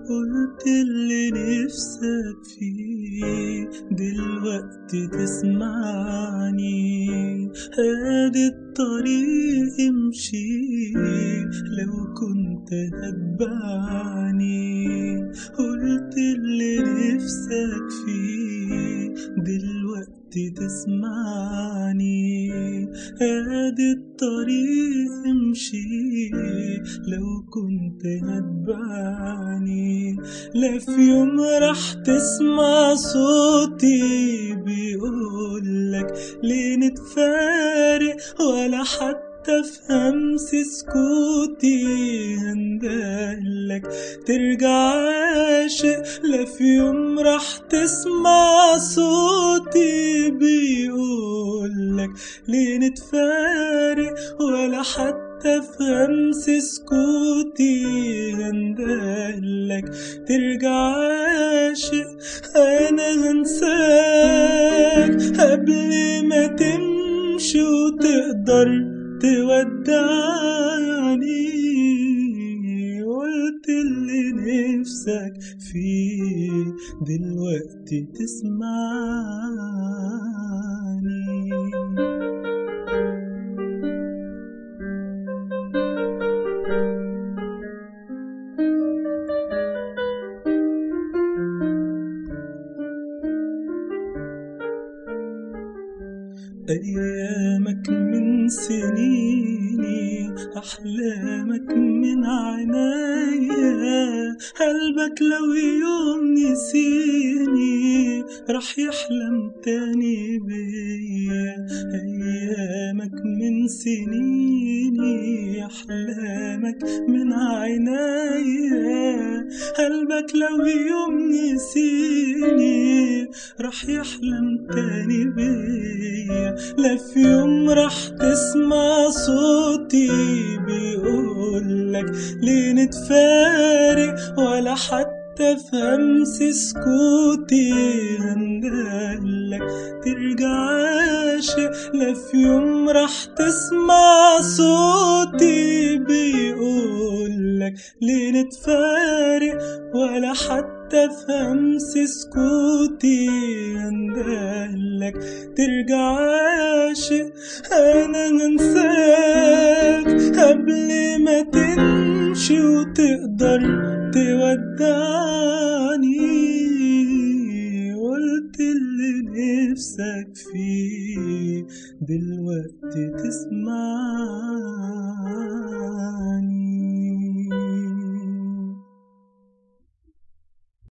قلت اللي نفسك فيه دلوقتي تسمعني هادي الطريق امشي لو كنت هتبعني قلت اللي نفسك فيه دلوقتي تسمعني هادي الطريق امشي لو كنت هتبعني لا في يوم راح تسمع صوتي بيقولك ليه نتفارق ولا حتى في همس سكوتي هندهلك ترجع عاشق لا في يوم راح تسمع صوتي بيقولك ليه نتفارق ولا حتى في همس سكوتي هندهلك ترجع عاشق انا هنساك قبل ما تمشي وتقدر تودعني قلت اللي نفسك فيه دلوقتي تسمعني أيامك من سنيني أحلامك من عنايا قلبك لو يوم نسيني راح يحلم تاني بيا أيامك من سنيني أحلامك من عنايا قلبك لو يوم نسيني راح يحلم تاني بيا لا في يوم راح تسمع صوتي بيقولك ليه نتفارق ولا حتى في همس سكوتي هندهلك ترجع عاشق لا في يوم راح تسمع صوتي بيقولك ليه نتفارق ولا حتى في همس سكوتي هندهلك ترجع عاشق انا هنساك قبل ما تمشي وتقدر تودعني قلت اللي نفسك فيه دلوقتي تسمعني